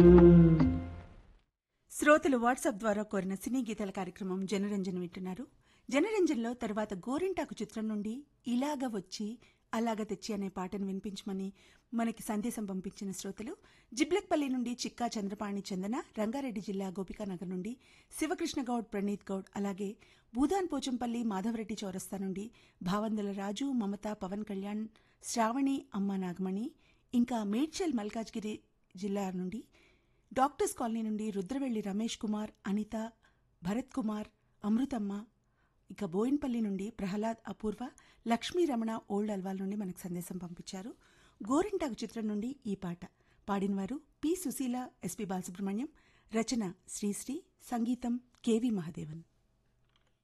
శ్రోతలు వాట్సాప్ ద్వారా కోరిన సినీ గీతాల కార్యక్రమం జనరంజన్ వింటున్నారు జనరంజన్లో తర్వాత గోరింటాకు చిత్రం నుండి ఇలాగ వచ్చి అలాగ తెచ్చి అనే పాటను వినిపించమని మనకి సందేశం పంపించిన శ్రోతలు జిబ్లక్పల్లి నుండి చిక్కా చంద్రపాణి చందన రంగారెడ్డి జిల్లా గోపికానగర్ నుండి శివకృష్ణ గౌడ్ ప్రణీత్ గౌడ్ అలాగే భూదాన్ పోచంపల్లి మాధవరెడ్డి చౌరస్తా నుండి భావందల రాజు మమత పవన్ కళ్యాణ్ శ్రావణి అమ్మ నాగమణి ఇంకా మేడ్చల్ మల్కాజ్గిరి జిల్లా నుండి డాక్టర్స్ కాలనీ నుండి రుద్రవెల్లి రమేష్ కుమార్ అనిత భరత్ కుమార్ అమృతమ్మ ఇక బోయిన్పల్లి నుండి ప్రహ్లాద్ అపూర్వ లక్ష్మీ రమణ ఓల్డ్ అల్వాల్ నుండి మనకు సందేశం పంపించారు గోరింటాకు చిత్రం నుండి ఈ పాట పాడినవారు పి సుశీల ఎస్పి బాలసుబ్రహ్మణ్యం రచన శ్రీశ్రీ సంగీతం కెవి మహాదేవన్